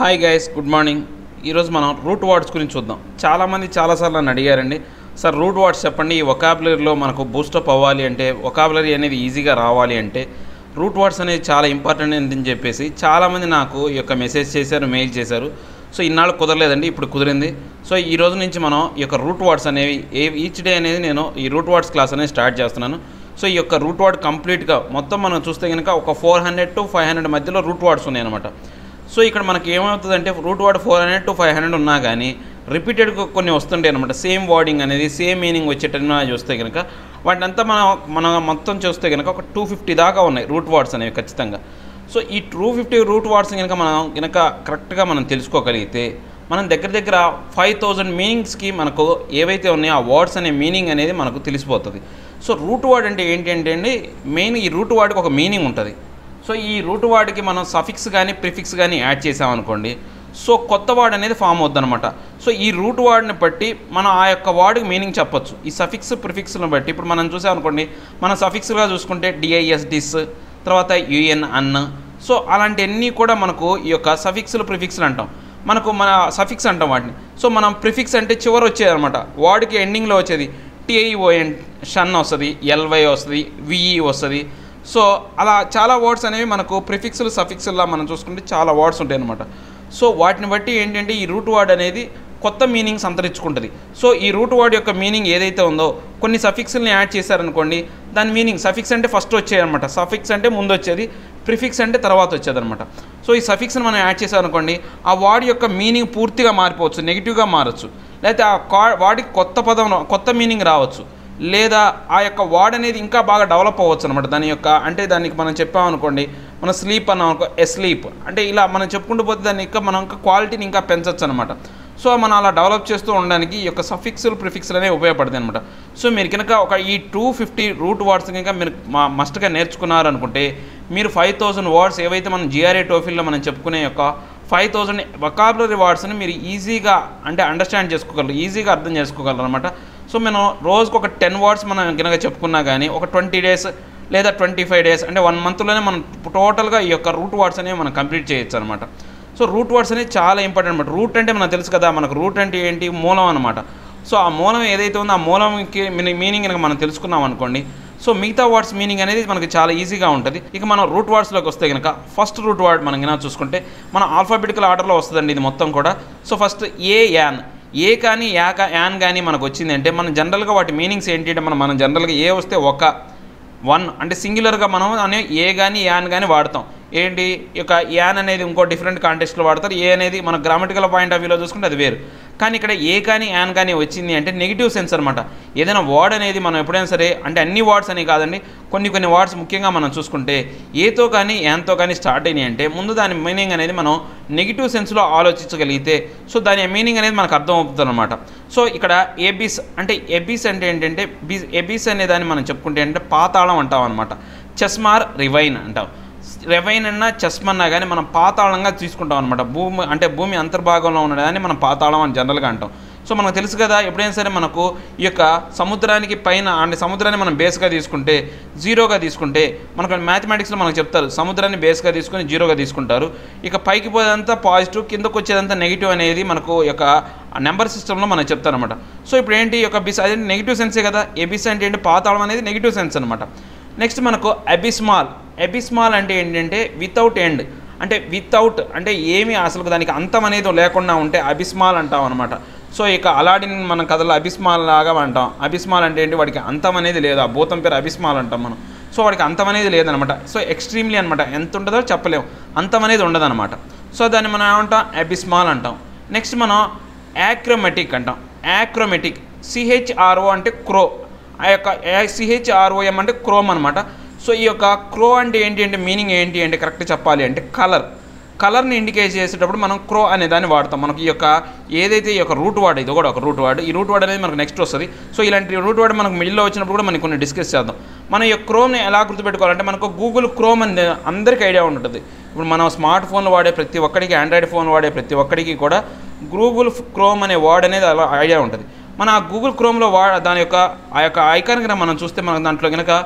hi guys good morning ఈరోజు మనం root words గురించి చూద్దాం చాలామంది చాలాసార్లు నన్ను అడిగారండి సార్ రూట్ వర్డ్స్ చెప్పండి ఈ ఒకాబులరీలో మనకు బూస్టప్ అవ్వాలి అంటే ఒకాబులరీ అనేది ఈజీగా రావాలి అంటే రూట్ వర్డ్స్ అనేది చాలా ఇంపార్టెంట్ అని చెప్పేసి చాలామంది నాకు ఈ యొక్క మెసేజ్ చేశారు మెయిల్ చేశారు సో ఇన్నాళ్ళు కుదరలేదండి ఇప్పుడు కుదిరింది సో ఈ రోజు నుంచి మనం ఈ యొక్క రూట్ వర్డ్స్ అనేవి ఏ ఈచ్ డే అనేది నేను ఈ రూట్ వర్డ్స్ క్లాస్ అనేది స్టార్ట్ చేస్తున్నాను సో ఈ యొక్క రూట్ వర్డ్ కంప్లీట్గా మొత్తం మనం చూస్తే కనుక ఒక four hundred to five hundred మధ్యలో రూట్ వర్డ్స్ ఉన్నాయి అనమాట సో ఇక్కడ మనకి ఏమవుతుందంటే root word four hundred to five hundred ఉన్నా కానీ రిపీటెడ్గా కొన్ని వస్తుంటాయి అనమాట సేమ్ వర్డింగ్ అనేది సేమ్ మీనింగ్ వచ్చేటట్టు చూస్తే కనుక వాటిని అంతా మనం మనం మొత్తం చూస్తే కనుక ఒక టూ ఫిఫ్టీ దాకా ఉన్నాయి రూట్ వర్డ్స్ అనేవి ఖచ్చితంగా సో ఈ టూ ఫిఫ్టీ రూట్ వర్డ్స్ కనుక మనం కనుక కరెక్ట్గా మనం తెలుసుకోగలిగితే మనం దగ్గర దగ్గర ఫైవ్ థౌజండ్ మీనింగ్స్కి మనకు ఏవైతే ఉన్నాయో ఆ వర్డ్స్ అనే మీనింగ్ అనేది మనకు తెలిసిపోతుంది సో రూట్ వర్డ్ అంటే ఏంటి అంటే అండి మెయిన్ ఈ రూట్ వర్డ్కి ఒక మీనింగ్ ఉంటుంది సో ఈ రూట్ వర్డ్కి మనం సఫిక్స్ కానీ ప్రిఫిక్స్ కానీ యాడ్ చేసామనుకోండి సో కొత్త వర్డ్ అనేది ఫామ్ అవుద్దనమాట సో ఈ రూట్ వర్డ్ని బట్టి మనం ఆ యొక్క వర్డ్కి మీనింగ్ చెప్పొచ్చు ఈ సఫిక్స్ ప్రిఫిక్స్ని బట్టి ఇప్పుడు మనం చూసామనుకోండి మనం సఫిక్స్గా చూసుకుంటే డిఐఎస్ డిస్ తర్వాత యుఎన్ అన్ సో అలాంటివన్నీ కూడా మనకు ఈ యొక్క సఫిక్స్లు ప్రిఫిక్స్లు అంటాం మనకు మన సఫిక్స్ అంటాం వాటిని సో మనం ప్రిఫిక్స్ అంటే చివరి వచ్చేది అనమాట వార్డ్కి ఎండింగ్లో వచ్చేది టిఐఓఎన్ షన్ వస్తుంది ఎల్వై వస్తుంది విఈ వస్తుంది సో అలా చాలా వర్డ్స్ అనేవి మనకు ప్రిఫిక్స్లు సఫిక్స్లా మనం చూసుకుంటే చాలా వర్డ్స్ ఉంటాయి అనమాట సో వాటిని బట్టి ఏంటంటే ఈ రూట్ వర్డ్ అనేది కొత్త మీనింగ్స్ అంతరించుకుంటుంది సో ఈ రూట్ వర్డ్ యొక్క మీనింగ్ ఏదైతే ఉందో కొన్ని సఫిక్స్ని యాడ్ చేశారనుకోండి దాని మీనింగ్ సఫిక్స్ అంటే ఫస్ట్ వచ్చేది అనమాట సఫిక్స్ అంటే ముందు వచ్చేది ప్రిఫిక్స్ అంటే తర్వాత వచ్చేది అనమాట సో ఈ సఫిక్స్ని మనం యాడ్ చేసామనుకోండి ఆ వర్డ్ యొక్క మీనింగ్ పూర్తిగా మారిపోవచ్చు నెగిటివ్గా మారచ్చు లేకపోతే ఆ కా వాడికి కొత్త పదం కొత్త మీనింగ్ రావచ్చు లేదా ఆ యొక్క వర్డ్ అనేది ఇంకా బాగా డెవలప్ అవ్వచ్చు అనమాట దాని యొక్క అంటే దానికి మనం చెప్పామనుకోండి మన స్లీప్ అన్నాం అనుకో ఎస్లీప్ అంటే ఇలా మనం చెప్పుకుంటూ పోతే దాన్ని ఇంకా మనం ఇంకా క్వాలిటీని ఇంకా పెంచవచ్చు అనమాట సో మనం అలా డెవలప్ చేస్తూ ఉండడానికి ఈ యొక్క సఫిక్స్లు ప్రిఫిక్స్లు అనేవి ఉపయోగపడతాయి అనమాట సో మీరు కనుక ఒక ఈ టూ ఫిఫ్టీ రూట్ వర్డ్స్ కనుక మీరు మా మస్ట్గా నేర్చుకున్నారనుకుంటే మీరు ఫైవ్ థౌజండ్ వర్డ్స్ ఏవైతే మనం జిఆర్ఏ టోఫిల్లో మనం చెప్పుకునే యొక్క ఫైవ్ థౌజండ్ వకాబులరీ వర్డ్స్ని మీరు ఈజీగా అంటే అండర్స్టాండ్ చేసుకోగలరు ఈజీగా అర్థం చేసుకోగలరు అనమాట సో మనం రోజుకు ఒక టెన్ వర్డ్స్ మనం కనుక చెప్పుకున్నా కానీ ఒక ట్వంటీ డేస్ లేదా ట్వంటీ ఫైవ్ డేస్ అంటే వన్ మంత్లోనే మనం టోటల్గా ఈ యొక్క రూట్ వర్డ్స్ అనేవి మనం కంప్లీట్ చేయొచ్చు అనమాట సో రూట్ వర్డ్స్ అనేది చాలా ఇంపార్టెంట్ అనమాట రూట్ అంటే మనకు తెలుసు కదా మనకు రూట్ అంటే ఏంటి మూలం అనమాట సో ఆ మూలం ఏదైతే ఉందో ఆ మూలంకి మీనింగ్ కనుక మనం తెలుసుకున్నాం అనుకోండి సో మిగతా వర్డ్స్ మీనింగ్ అనేది మనకి చాలా ఈజీగా ఉంటుంది ఇక మనం రూట్ వర్డ్స్లోకి వస్తే కనుక ఫస్ట్ రూట్ వర్డ్ మనం కనుక చూసుకుంటే మన ఆల్ఫాబెటికల్ ఆర్డర్లో వస్తుందండి ఇది మొత్తం కూడా so first A an A కానీ యా కా యాన్ కానీ మనకు వచ్చింది అంటే మనం జనరల్గా వాటి మీనింగ్స్ ఏంటి అంటే మనం మనం జనరల్గా ఏ వస్తే ఒక వన్ అంటే సింగులర్గా మనం అనే ఏ కానీ యాన్ కానీ వాడతాం ఏంటి ఇక యాన్ అనేది ఇంకో డిఫరెంట్ కాంటెక్స్ట్లో వాడతారు ఏ అనేది మన గ్రామటికల్ పాయింట్ ఆఫ్ వ్యూలో చూసుకుంటే అది వేరు కానీ ఇక్కడ ఏ కానీ యాన్ కానీ వచ్చింది అంటే నెగిటివ్ సెన్స్ అనమాట ఏదైనా వర్డ్ అనేది మనం ఎప్పుడైనా సరే అంటే అన్ని వర్డ్స్ అని కాదండి కొన్ని కొన్ని వర్డ్స్ ముఖ్యంగా మనం చూసుకుంటే ఏతో కానీ యాన్తో కానీ స్టార్ట్ అయినాయి అంటే ముందు దాని మీనింగ్ అనేది మనం నెగిటివ్ సెన్స్లో ఆలోచించగలిగితే సో దాని మీనింగ్ అనేది మనకు అర్థం అవుతుంది అనమాట సో ఇక్కడ ఏబీస్ అంటే ఎబీస్ అంటే ఏంటంటే బీ ఎబీస్ అనే దాన్ని మనం చెప్పుకుంటే అంటే పాతాళం అంటాం అనమాట చెస్మార్ రివైన్ అంటాం రెవైన్ అన్నా చెస్మన్నా కానీ మనం పాతాళంగా తీసుకుంటాం అనమాట భూమి అంటే భూమి అంతర్భాగంలో ఉన్నదాన్ని మనం పాతాళం అని జనరల్గా అంటాం సో మనకు తెలుసు కదా ఎప్పుడైనా సరే మనకు ఈ యొక్క సముద్రానికి పైన అంటే సముద్రాన్ని మనం బేస్గా తీసుకుంటే జీరోగా తీసుకుంటే మనకు మ్యాథమెటిక్స్లో మనకు చెప్తారు సముద్రాన్ని బేస్గా తీసుకొని జీరోగా తీసుకుంటారు ఇక పైకి పోయేదంతా పాజిటివ్ కిందకు వచ్చేదంతా నెగిటివ్ అనేది మనకు ఈ యొక్క నెంబర్ సిస్టంలో మనం చెప్తారనమాట సో ఇప్పుడు ఏంటి ఈ యొక్క బిస్ అదే నెగిటివ్ సెన్సే కదా ఎబిస్ అంటే ఏంటి పాతాళం అనేది నెగిటివ్ సెన్స్ అనమాట నెక్స్ట్ మనకు అబిస్మాల్ అబిస్మాల్ అంటే ఏంటంటే వితౌట్ ఎండ్ అంటే వితౌట్ అంటే ఏమి అసలు దానికి అంతం అనేది లేకుండా ఉంటే అబిస్మాల్ అంటాం అనమాట సో ఇక అలాడిన్ మన కథలో అబిస్మాల్ లాగా అంటాం అబిస్మాల్ అంటే ఏంటి వాడికి అంతం అనేది లేదు ఆ భూతం పేరు అబిస్మాల్ అంటాం మనం సో వాడికి అంతం అనేది లేదనమాట సో ఎక్స్ట్రీమ్లీ అనమాట ఎంత ఉంటుందో చెప్పలేము అంతం అనేది ఉండదన్నమాట సో దాన్ని మనం ఏమంటాం అబిస్మాల్ అంటాం నెక్స్ట్ మనం యాక్రోమెటిక్ అంటాం యాక్రోమెటిక్ సిహెచ్ఆర్ఓ అంటే క్రో ఆ యొక్క సిహెచ్ఆర్ఓఎం అంటే క్రోమ్ అనమాట సో ఈ యొక్క క్రో అంటే ఏంటి అంటే మీనింగ్ ఏంటి అంటే కరెక్ట్ చెప్పాలి అంటే కలర్ కలర్ని ఇండికేట్ చేసేటప్పుడు మనం క్రో అనే దాన్ని వాడతాం మనకి ఈ యొక్క ఏదైతే ఈ యొక్క రూట్ వర్డ్ ఇది కూడా ఒక రూట్ వర్డ్ ఈ రూట్ వర్డ్ అనేది మనకు నెక్స్ట్ వస్తుంది సో ఇలాంటి రూట్ వర్డ్ మనకు మిడిల్లో వచ్చినప్పుడు కూడా మనం కొన్ని డిస్కస్ చేద్దాం మన ఈ క్రోమ్ని ఎలా గుర్తుపెట్టుకోవాలంటే మనకు గూగుల్ క్రోమ్ అని అందరికీ ఐడియా ఉంటుంది ఇప్పుడు మనం స్మార్ట్ ఫోన్లు వాడే ప్రతి ఒక్కడికి ఆండ్రాయిడ్ ఫోన్ వాడే ప్రతి ఒక్కడికి కూడా గూగుల్ క్రోమ్ అనే వర్డ్ అనేది అలా ఐడియా ఉంటుంది మన ఆ గూగుల్ క్రోమ్లో వా దాని యొక్క ఆ యొక్క ఐకాన్ కనుక మనం చూస్తే మనకు దాంట్లో కనుక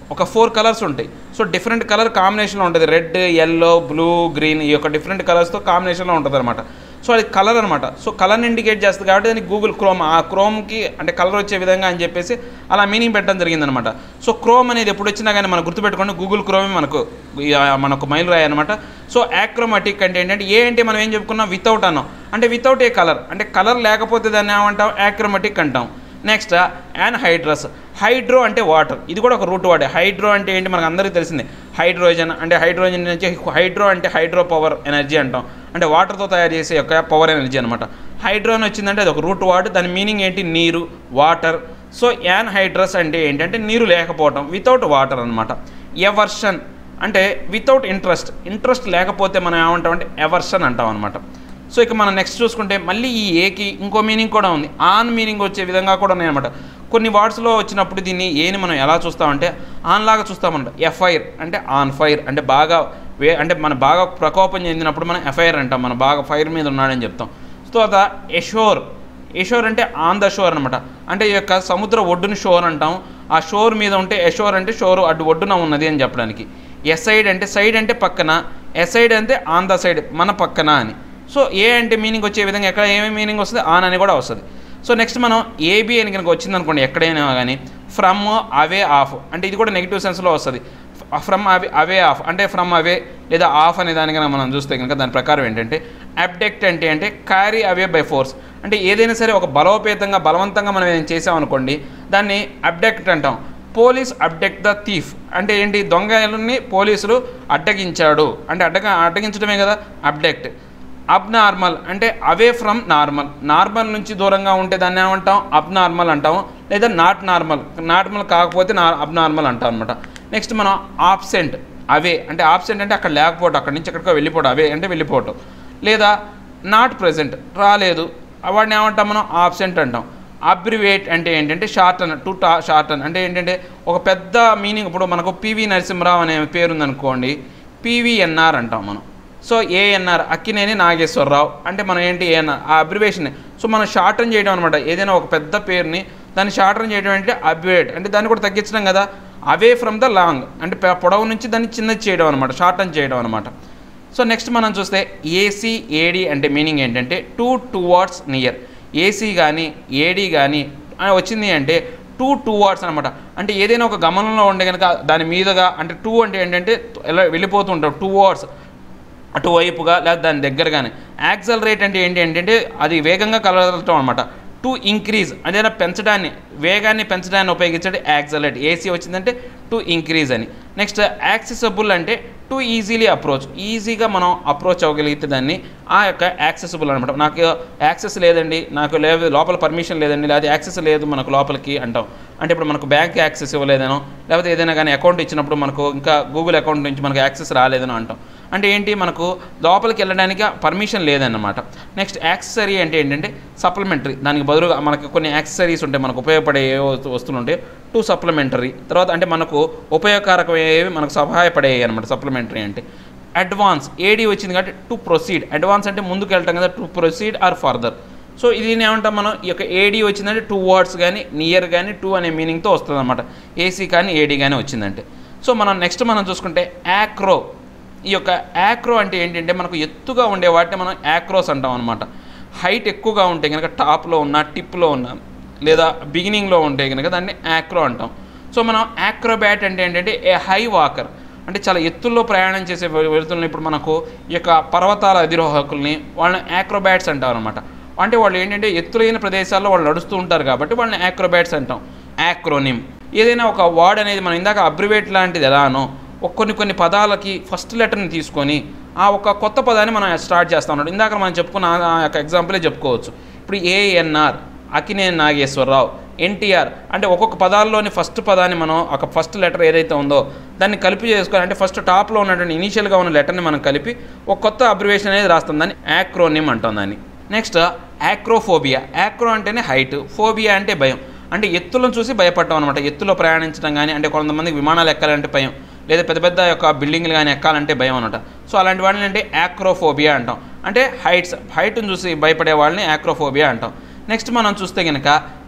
ఒక ఫోర్ కలర్స్ ఉంటాయి సో డిఫరెంట్ కలర్ కాంబినేషన్లో ఉంటుంది రెడ్ ఎల్లో బ్లూ గ్రీన్ ఈ యొక్క డిఫరెంట్ కలర్స్తో కాంబినేషన్లో ఉంటుంది అనమాట సో అది కలర్ అనమాట సో కలర్ని ఇండికేట్ చేస్తుంది కాబట్టి దానికి గూగుల్ క్రోమ్ ఆ క్రోమ్కి అంటే కలర్ వచ్చే విధంగా అని చెప్పేసి అలా మీనింగ్ పెట్టడం జరిగిందనమాట సో క్రోమ్ అనేది ఎప్పుడు వచ్చినా కానీ మనం గుర్తుపెట్టుకోండి గూగుల్ క్రోమే మనకు ఈ, ఆ, మనకు మైల్ రాయి అనమాట సో యాక్రోమాటిక్ అంటే ఏంటంటే ఏ అంటే మనం ఏం చెప్పుకున్నాం వితౌట్ అన్నాం అంటే వితౌట్ ఏ కలర్ అంటే కలర్ లేకపోతే దాన్ని ఏమంటాం యాక్రోమాటిక్ అంటాం నెక్స్ట్ హైడ్రస్ హైడ్రో అంటే వాటర్ ఇది కూడా ఒక రూట్ వాడే హైడ్రో అంటే ఏంటి మనకు అందరికీ తెలిసిందే హైడ్రోజన్ అంటే హైడ్రోజన్ నుంచి హైడ్రో అంటే హైడ్రో పవర్ ఎనర్జీ అంటాం అంటే వాటర్తో తయారు చేసే యొక్క పవర్ ఎనర్జీ అనమాట హైడ్రో అని వచ్చిందంటే అది ఒక రూట్ వర్డ్ దాని మీనింగ్ ఏంటి నీరు వాటర్ సో యాన్ హైడ్రస్ అంటే ఏంటంటే నీరు లేకపోవటం వితౌట్ వాటర్ అనమాట ఎవర్షన్ అంటే వితౌట్ ఇంట్రెస్ట్ ఇంట్రెస్ట్ లేకపోతే మనం ఏమంటాం అంటే ఎవర్షన్ అంటాం అనమాట సో ఇక మనం నెక్స్ట్ చూసుకుంటే మళ్ళీ ఈ ఏకి ఇంకో మీనింగ్ కూడా ఉంది ఆన్ మీనింగ్ వచ్చే విధంగా కూడా ఉన్నాయన్నమాట కొన్ని వర్డ్స్లో వచ్చినప్పుడు దీన్ని ఏని మనం ఎలా చూస్తామంటే ఆన్ లాగా చూస్తామన్నమాట ఎఫ్ఐఆర్ అంటే ఆన్ ఫైర్ అంటే బాగా వే అంటే మన బాగా ప్రకోపం చెందినప్పుడు మనం ఎఫ్ఐఆర్ అంటాం మనం బాగా ఫైర్ మీద ఉన్నాడని చెప్తాం సో తర్వాత ఎషోర్ ఎషోర్ అంటే ఆన్ ద షోర్ అనమాట అంటే ఈ యొక్క సముద్ర ఒడ్డుని షోర్ అంటాం ఆ షోర్ మీద ఉంటే ఎషోర్ అంటే షోర్ అడ్డు ఒడ్డున ఉన్నది అని చెప్పడానికి ఎసైడ్ అంటే సైడ్ అంటే పక్కన ఎసైడ్ అంటే ఆన్ ద సైడ్ మన పక్కన అని సో ఏ అంటే మీనింగ్ వచ్చే విధంగా ఎక్కడ ఏమేమి మీనింగ్ వస్తుంది ఆన్ అని కూడా వస్తుంది సో నెక్స్ట్ మనం ఏబి అని కనుక వచ్చింది అనుకోండి ఎక్కడైనా కానీ ఫ్రమ్ అవే ఆఫ్ అంటే ఇది కూడా నెగిటివ్ సెన్స్లో వస్తుంది ఫ్రమ్ అవే అవే ఆఫ్ అంటే ఫ్రమ్ అవే లేదా ఆఫ్ అనే దాని కనుక మనం చూస్తే కనుక దాని ప్రకారం ఏంటంటే అబ్డెక్ట్ అంటే అంటే క్యారీ అవే బై ఫోర్స్ అంటే ఏదైనా సరే ఒక బలోపేతంగా బలవంతంగా మనం ఏదైనా చేసామనుకోండి దాన్ని అబ్డెక్ట్ అంటాం పోలీస్ అబ్డెక్ట్ ద థీఫ్ అంటే ఏంటి దొంగలని పోలీసులు అడ్డగించాడు అంటే అడ్డగ అడ్డగించడమే కదా అబ్డెక్ట్ అబ్నార్మల్ అంటే అవే ఫ్రమ్ నార్మల్ నార్మల్ నుంచి దూరంగా ఉంటే దాన్ని ఏమంటాం అబ్నార్మల్ అంటాం లేదా నాట్ నార్మల్ నార్మల్ కాకపోతే నా అబ్నార్మల్ అంటాం అనమాట నెక్స్ట్ మనం ఆబ్సెంట్ అవే అంటే ఆబ్సెంట్ అంటే అక్కడ లేకపోవటం అక్కడి నుంచి ఎక్కడికో వెళ్ళిపోవడం అవే అంటే వెళ్ళిపోవటం లేదా నాట్ ప్రెజెంట్ రాలేదు వాడిని ఏమంటాం మనం ఆబ్సెంట్ అంటాం అబ్రివేట్ అంటే ఏంటంటే షార్ట్ అన్ టు టా షార్ట్ అన్ అంటే ఏంటంటే ఒక పెద్ద మీనింగ్ ఇప్పుడు మనకు పివి నరసింహరావు అనే పేరు ఉందనుకోండి పివిఎన్ఆర్ అంటాం మనం సో ఏఎన్ఆర్ అక్కినేని నాగేశ్వరరావు అంటే మనం ఏంటి ఏఎన్ఆర్ ఆ అబ్రివేషన్ సో మనం షార్టన్ చేయడం అనమాట ఏదైనా ఒక పెద్ద పేరుని దాన్ని షార్టన్ చేయడం అంటే అబ్రివేట్ అంటే దాన్ని కూడా తగ్గించడం కదా అవే ఫ్రమ్ ద లాంగ్ అంటే పె- పొడవు నుంచి దాన్ని చిన్నది చేయడం అనమాట షార్టన్ చేయడం అనమాట సో నెక్స్ట్ మనం చూస్తే ఏసీ ఏడి అంటే మీనింగ్ ఏంటంటే టూ టువార్డ్స్ నియర్ ఏసీ కానీ ఏడి కానీ అని వచ్చింది అంటే టూ టూ వార్డ్స్ అనమాట అంటే ఏదైనా ఒక గమనంలో ఉండే కనుక దాని మీదుగా అంటే టూ అంటే ఏంటంటే ఎలా వెళ్ళిపోతూ ఉంటాం టూ వార్డ్స్ అటువైపుగా లేదా దాని దగ్గరగానే యాక్సల్ రేట్ అంటే ఏంటి అంటే అది వేగంగా కలగటం అనమాట టు ఇంక్రీజ్ అంటే పెంచడాన్ని వేగాన్ని పెంచడాన్ని ఉపయోగించండి యాక్సలరేట్ ఏసీ వచ్చిందంటే టు ఇంక్రీజ్ అని నెక్స్ట్ యాక్సెసబుల్ అంటే టు ఈజీలీ అప్రోచ్ ఈజీగా మనం అప్రోచ్ అవ్వగలిగితే దాన్ని ఆ యొక్క యాక్సెసిబుల్ అనమాట నాకు యాక్సెస్ లేదండి నాకు లేదు లోపల పర్మిషన్ లేదండి లేదా యాక్సెస్ లేదు మనకు లోపలికి అంటాం అంటే ఇప్పుడు మనకు బ్యాంక్ యాక్సెస్ ఇవ్వలేదనో లేకపోతే ఏదైనా కానీ అకౌంట్ ఇచ్చినప్పుడు మనకు ఇంకా గూగుల్ అకౌంట్ నుంచి మనకు యాక్సెస్ రాలేదనో అంటాం అంటే ఏంటి మనకు లోపలికి వెళ్ళడానికి పర్మిషన్ లేదన్నమాట నెక్స్ట్ యాక్సెసరీ అంటే ఏంటంటే సప్లిమెంటరీ దానికి బదులుగా మనకి కొన్ని యాక్సెసరీస్ ఉంటాయి మనకు ఉపయోగపడే ఏ వస్తు- వస్తువులు ఉంటాయి టూ సప్లిమెంటరీ తర్వాత అంటే మనకు ఉపయోగకరమయ్యేవి మనకు సహాయపడేవి అనమాట సప్లిమెంటరీ అంటే అడ్వాన్స్ ఏడి వచ్చింది కాబట్టి టు ప్రొసీడ్ అడ్వాన్స్ అంటే ముందుకు వెళ్తాం కదా to proceed or further so ఇది ఏమంటాం మనం ఈ యొక్క ఏడి వచ్చిందంటే టూ వర్డ్స్ కానీ నియర్ కానీ టూ అనే మీనింగ్తో వస్తుంది అనమాట ఏసీ కానీ ఏడి కానీ వచ్చిందంటే సో మనం నెక్స్ట్ మనం చూసుకుంటే యాక్రో ఈ యొక్క యాక్రో అంటే ఏంటంటే మనకు ఎత్తుగా ఉండే వాటిని మనం యాక్రోస్ అంటాం అనమాట హైట్ ఎక్కువగా ఉంటే కనుక టాప్లో ఉన్న టిప్లో ఉన్న లేదా బిగినింగ్లో ఉంటే కనుక దాన్ని యాక్రో అంటాం సో మనం యాక్రోబ్యాట్ అంటే ఏంటంటే ఏ హై వాకర్ అంటే చాలా ఎత్తుల్లో ప్రయాణం చేసే వె- వెళ్తున్న ఇప్పుడు మనకు ఈ యొక్క పర్వతాల అధిరోహకుల్ని వాళ్ళని యాక్రోబ్యాట్స్ అంటారు అనమాట అంటే వాళ్ళు ఏంటంటే ఎత్తులైన ప్రదేశాల్లో వాళ్ళు నడుస్తూ ఉంటారు కాబట్టి వాళ్ళని యాక్రోబ్యాట్స్ అంటాం యాక్రోనిమ్ ఏదైనా ఒక వర్డ్ అనేది మనం ఇందాక అబ్రివేట్ లాంటిది ఎలానో ఒక కొన్ని కొన్ని పదాలకి ఫస్ట్ లెటర్ని తీసుకొని ఆ ఒక కొత్త పదాన్ని మనం స్టార్ట్ చేస్తాం అన్నట్టు ఇందాక మనం చెప్పుకున్న ఆ- ఆ యొక్క ఎగ్జాంపులే చెప్పుకోవచ్చు ఇప్పుడు ఏఎన్ఆర్ అకినేని నాగేశ్వరరావు ఎన్టీఆర్ అంటే ఒక్కొక్క పదాల్లోని ఫస్ట్ పదాన్ని మనం ఒక ఫస్ట్ లెటర్ ఏదైతే ఉందో దాన్ని కలిపి చేసుకొని అంటే ఫస్ట్ టాప్లో ఉన్నటువంటి ఇనీషియల్గా ఉన్న లెటర్ని మనం కలిపి ఒక కొత్త అబ్రివేషన్ అనేది రాస్తాం దాన్ని యాక్రోనిమ్ అంటాం దాన్ని నెక్స్ట్ యాక్రోఫోబియా యాక్రో అంటేనే హైట్ ఫోబియా అంటే భయం అంటే ఎత్తులను చూసి భయపడటం అనమాట ఎత్తులో ప్రయాణించడం కానీ అంటే కొంతమందికి విమానాలు ఎక్కాలంటే భయం లేదా పెద్ద పెద్ద యొక్క బిల్డింగ్లు కానీ ఎక్కాలంటే భయం అనమాట సో అలాంటి వాళ్ళని అంటే యాక్రోఫోబియా అంటాం అంటే హైట్స్ హైట్ని చూసి భయపడే వాళ్ళని యాక్రోఫోబియా అంటాం నెక్స్ట్ మనం చూస్తే కనుక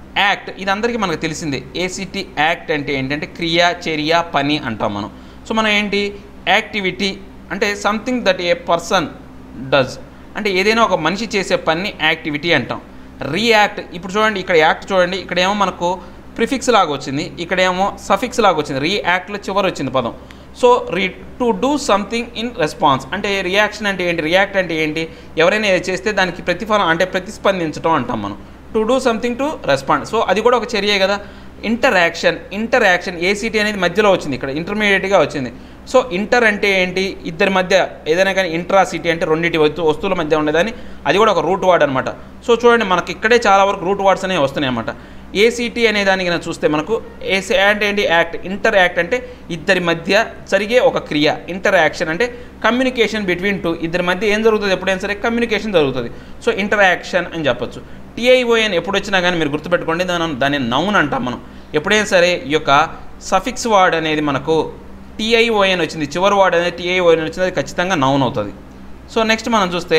యాక్ట్ ఇది అందరికీ మనకు తెలిసిందే ఏసీటీ యాక్ట్ అంటే ఏంటంటే క్రియ చర్య పని అంటాం మనం సో మనం ఏంటి యాక్టివిటీ అంటే something that a person does అంటే ఏదైనా ఒక మనిషి చేసే పని యాక్టివిటీ అంటాం రియాక్ట్ ఇప్పుడు చూడండి ఇక్కడ యాక్ట్ చూడండి ఇక్కడేమో మనకు ప్రిఫిక్స్ లాగా వచ్చింది ఇక్కడేమో సఫిక్స్ లాగా వచ్చింది రియాక్ట్లో చివరి వచ్చింది పదం so re to do something in response అంటే రియాక్షన్ అంటే ఏంటి రియాక్ట్ అంటే ఏంటి ఎవరైనా ఏది చేస్తే దానికి ప్రతిఫలం అంటే ప్రతిస్పందించడం అంటాం మనం to do something to respond so అది కూడా ఒక చర్యే కదా ఇంటరాక్షన్ ఇంటరాక్షన్ ఏసీటీ అనేది మధ్యలో వచ్చింది ఇక్కడ ఇంటర్మీడియట్గా వచ్చింది సో ఇంటర్ అంటే ఏంటి ఇద్దరి మధ్య ఏదైనా కానీ ఇంట్రా సిటీ అంటే రెండింటి వస్తు వస్తువుల మధ్య ఉండేదని అది కూడా ఒక రూట్ వర్డ్ అనమాట సో చూడండి మనకి ఇక్కడే చాలా వరకు రూట్ వర్డ్స్ అనేవి వస్తున్నాయి అన్నమాట ఏసీటీ అనే దానికి కనుక చూస్తే మనకు ఏసీ అంటే ఏంటి యాక్ట్ ఇంటర్ యాక్ట్ అంటే ఇద్దరి మధ్య జరిగే ఒక క్రియ ఇంటర్ యాక్షన్ అంటే కమ్యూనికేషన్ బిట్వీన్ టూ ఇద్దరి మధ్య ఏం జరుగుతుంది ఎప్పుడైనా సరే కమ్యూనికేషన్ జరుగుతుంది సో ఇంటర్ యాక్షన్ అని చెప్పొచ్చు టీఐఓఎన్ ఎప్పుడు వచ్చినా కానీ మీరు గుర్తుపెట్టుకోండి దాని దాన్ని నౌన్ అంటాం మనం ఎప్పుడైనా సరే ఈ యొక్క సఫిక్స్ వర్డ్ అనేది మనకు టీఐఓఎన్ వచ్చింది చివరి వర్డ్ అనేది టీఐఓఎన్ వచ్చింది అది ఖచ్చితంగా నౌన్ అవుతుంది సో నెక్స్ట్ మనం చూస్తే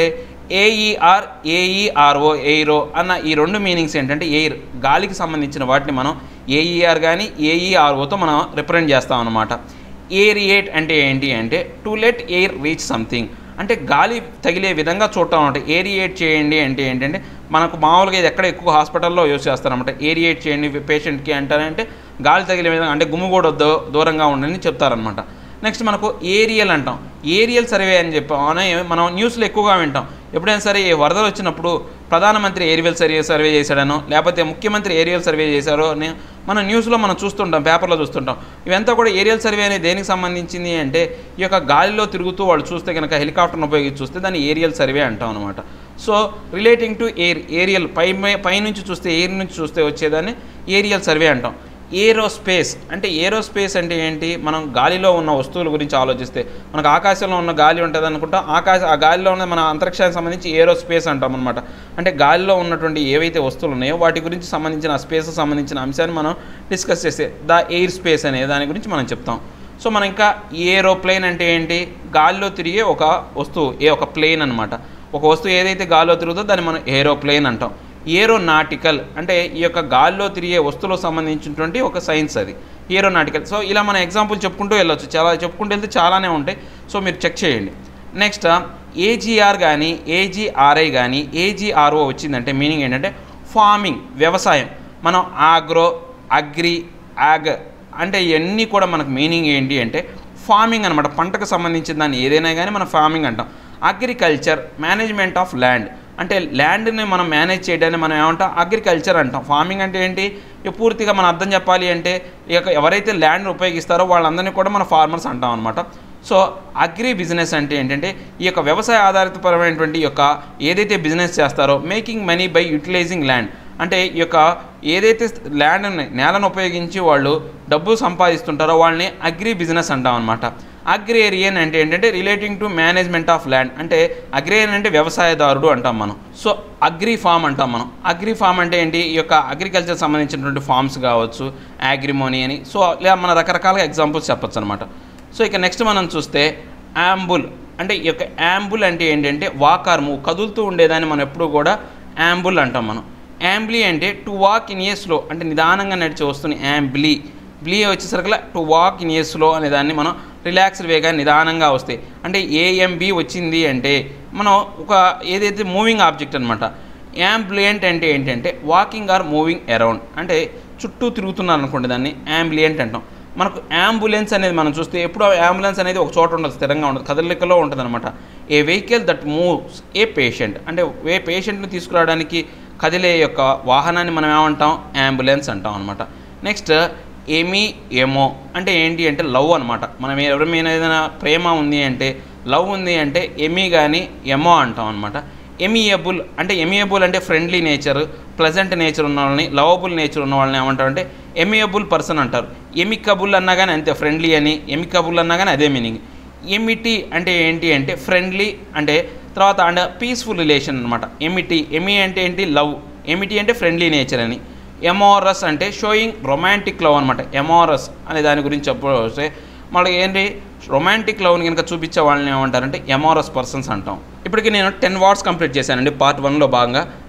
ఏఈఆర్ ఏఈఆర్ఓ ఎయిరో అన్న ఈ రెండు మీనింగ్స్ ఏంటంటే ఎయిర్ గాలికి సంబంధించిన వాటిని మనం ఏఈఆర్ కానీ ఏఈఆర్ఓతో మనం రిప్రజెంట్ చేస్తాం అనమాట ఏరియేట్ అంటే ఏంటి అంటే to let air reach something అంటే గాలి తగిలే విధంగా చూడటం అంటే ఏరియేట్ చేయండి అంటే ఏంటంటే మనకు మామూలుగా ఇది ఎక్కడ ఎక్కువ హాస్పిటల్లో యూజ్ చేస్తారన్నమాట ఏరియేట్ చేయండి పేషెంట్కి అంటారంటే గాలి తగిలే విధంగా అంటే గుమ్ము కూడా దూ దూరంగా ఉండని చెప్తారనమాట నెక్స్ట్ మనకు ఏరియల్ అంటాం ఏరియల్ సర్వే అని చెప్పాం అని మనం న్యూస్లో ఎక్కువగా వింటాం ఎప్పుడైనా సరే ఈ వరదలు వచ్చినప్పుడు ప్రధానమంత్రి ఏరియల్ సర్వే సర్వే చేశాడనో లేకపోతే ముఖ్యమంత్రి ఏరియల్ సర్వే చేశారో అని మనం న్యూస్లో మనం చూస్తుంటాం పేపర్లో చూస్తుంటాం ఇవంతా కూడా ఏరియల్ సర్వే అనేది దేనికి సంబంధించింది అంటే ఈ యొక్క గాలిలో తిరుగుతూ వాళ్ళు చూస్తే కనుక హెలికాప్టర్ను ఉపయోగించి చూస్తే దాన్ని ఏరియల్ సర్వే అంటాం అనమాట so relating to air aerial పై పైనుంచి చూస్తే ఎయిర్ నుంచి చూస్తే వచ్చేదాన్ని ఏరియల్ సర్వే అంటాం ఏరోస్పేస్ అంటే ఏరోస్పేస్ అంటే ఏంటి మనం గాలిలో ఉన్న వస్తువుల గురించి ఆలోచిస్తే మనకు ఆకాశంలో ఉన్న గాలి ఉంటుంది అనుకుంటాం ఆకాశ ఆ గాలిలో ఉన్న మన అంతరిక్షానికి సంబంధించి ఏరోస్పేస్ అంటాం అనమాట అంటే గాలిలో ఉన్నటువంటి ఏవైతే వస్తువులు ఉన్నాయో వాటి గురించి సంబంధించిన స్పేస్ సంబంధించిన అంశాన్ని మనం డిస్కస్ చేస్తే ద ఎయిర్ స్పేస్ అనే దాని గురించి మనం చెప్తాం సో మనం ఇంకా ఏరోప్లేన్ అంటే ఏంటి గాలిలో తిరిగే ఒక వస్తువు ఏ ఒక ప్లేన్ అనమాట ఒక వస్తువు ఏదైతే గాలిలో తిరుగుతుందో దాన్ని మనం ఏరోప్లేన్ అంటాం ఏరోనాటికల్ అంటే ఈ యొక్క గాల్లో తిరిగే వస్తువులకు సంబంధించినటువంటి ఒక సైన్స్ అది ఏరోనాటికల్ సో ఇలా మన ఎగ్జాంపుల్ చెప్పుకుంటూ వెళ్ళొచ్చు చాలా చెప్పుకుంటూ వెళ్తే చాలానే ఉంటాయి సో మీరు చెక్ చేయండి నెక్స్ట్ ఏజీఆర్ కానీ ఏజీఆర్ఐ కానీ ఏజీఆర్ఓ వచ్చిందంటే మీనింగ్ ఏంటంటే ఫార్మింగ్ వ్యవసాయం మనం ఆగ్రో అగ్రి యాగ్ అంటే ఇవన్నీ కూడా మనకు మీనింగ్ ఏంటి అంటే ఫార్మింగ్ అనమాట పంటకు సంబంధించిన దాన్ని ఏదైనా కానీ మనం ఫార్మింగ్ అంటాం అగ్రికల్చర్ మేనేజ్మెంట్ ఆఫ్ ల్యాండ్ అంటే ల్యాండ్ని మనం మేనేజ్ చేయడాన్ని మనం ఏమంటాం అగ్రికల్చర్ అంటాం ఫార్మింగ్ అంటే ఏంటి ఇక పూర్తిగా మనం అర్థం చెప్పాలి అంటే ఇక ఎవరైతే ల్యాండ్ ఉపయోగిస్తారో వాళ్ళందరినీ కూడా మన ఫార్మర్స్ అంటాం అనమాట సో అగ్రి బిజినెస్ అంటే ఏంటంటే ఈ యొక్క వ్యవసాయ ఆధారితపరమైనటువంటి ఈ యొక్క ఏదైతే బిజినెస్ చేస్తారో making money by utilizing land అంటే ఈ యొక్క ఏదైతే ల్యాండ్ నేలను ఉపయోగించి వాళ్ళు డబ్బు సంపాదిస్తుంటారో వాళ్ళని అగ్రి బిజినెస్ అంటాం అనమాట అగ్రేరియన్ అంటే ఏంటంటే relating to management of land అంటే అగ్రేరియన్ అంటే వ్యవసాయదారుడు అంటాం మనం సో అగ్రి ఫామ్ అంటాం మనం అగ్రి ఫామ్ అంటే ఏంటి ఈ యొక్క అగ్రికల్చర్ సంబంధించినటువంటి ఫార్మ్స్ కావచ్చు అగ్రిమోనీ అని సో ఇలా మన రకరకాల ఎగ్జాంపుల్స్ చెప్పొచ్చు అనమాట సో ఇక నెక్స్ట్ మనం చూస్తే యాంబుల్ అంటే ఈ యొక్క యాంబుల్ అంటే ఏంటంటే వాకార్ మూవ్ కదులుతూ ఉండేదాన్ని మనం ఎప్పుడు కూడా యాంబుల్ అంటాం మనం యాంబ్లీ అంటే to walk in a slow అంటే నిదానంగా నడిచే వస్తుంది యాంబ్లీ బ్లీ వచ్చేసరికి to walk in a slow అనే దాన్ని మనం రిలాక్స్డ్ వేగా నిదానంగా వస్తాయి అంటే ఏఎంబి వచ్చింది అంటే మనం ఒక ఏదైతే మూవింగ్ ఆబ్జెక్ట్ అనమాట యాంబ్లియంట్ అంటే ఏంటంటే వాకింగ్ ఆర్ మూవింగ్ అరౌండ్ అంటే చుట్టూ తిరుగుతున్నారు అనుకోండి దాన్ని యాంబ్లియంట్ అంటాం మనకు అంబులెన్స్ అనేది మనం చూస్తే ఎప్పుడు అంబులెన్స్ అనేది ఒక చోట ఉండదు స్థిరంగా ఉండదు కదలికలో ఉంటుంది అనమాట a vehicle that moves a patient అంటే ఏ పేషెంట్ని తీసుకురావడానికి కదిలే యొక్క వాహనాన్ని మనం ఏమంటాం అంబులెన్స్ అంటాం అనమాట నెక్స్ట్ ఎమి ఎమో అంటే ఏంటి అంటే లవ్ అనమాట మనం ఎవరి మీద ఏదైనా ప్రేమ ఉంది అంటే లవ్ ఉంది అంటే ఎమి కానీ ఎమో అంటాం అనమాట ఎమియబుల్ అంటే ఎమియబుల్ అంటే ఫ్రెండ్లీ నేచర్ ప్లెజెంట్ నేచర్ ఉన్న వాళ్ళని లవబుల్ నేచర్ ఉన్న వాళ్ళని ఏమంటారు అంటే ఎమియబుల్ పర్సన్ అంటారు ఎమికబుల్ అన్నా కానీ అంతే ఫ్రెండ్లీ అని ఎమికబుల్ అన్నా కానీ అదే మీనింగ్ ఎమిటీ అంటే ఏంటి అంటే ఫ్రెండ్లీ అంటే తర్వాత అండ్ పీస్ఫుల్ రిలేషన్ అనమాట ఎమిటీ ఎమి అంటే ఏంటి లవ్ ఎమిటీ అంటే ఫ్రెండ్లీ నేచర్ అని ఎమోరస్ అంటే షోయింగ్ రొమాంటిక్ లవ్ అనమాట ఎమోరస్ అనే దాని గురించి చెప్పవస్తే మళ్ళీ ఏంటి రొమాంటిక్ లవ్ని కనుక చూపించే వాళ్ళని ఏమంటారంటే ఎమోరస్ పర్సన్స్ అంటాం ఇప్పటికి నేను టెన్ వార్డ్స్ కంప్లీట్ చేశానండి పార్ట్ వన్లో భాగంగా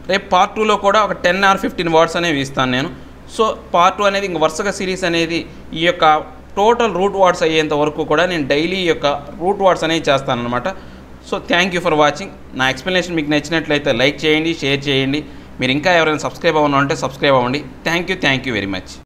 రేపు పార్ట్ టూలో కూడా ఒక టెన్ ఆర్ ఫిఫ్టీన్ వర్డ్స్ అనేవి ఇస్తాను నేను సో పార్ట్ టూ అనేది ఇంక వరుసగా సిరీస్ అనేది ఈ యొక్క టోటల్ రూట్ వర్డ్స్ అయ్యేంత వరకు కూడా నేను డైలీ ఈ యొక్క రూట్ వర్డ్స్ అనేవి చేస్తానన్నమాట so thank you for watching నా ఎక్స్ప్లెనేషన్ మీకు నచ్చినట్లయితే లైక్ చేయండి షేర్ చేయండి మీరు ఇంకా ఎవరైనా సబ్స్క్రైబ్ అవ్వను అంటే సబ్స్క్రైబ్ అవ్వండి thank you thank you very much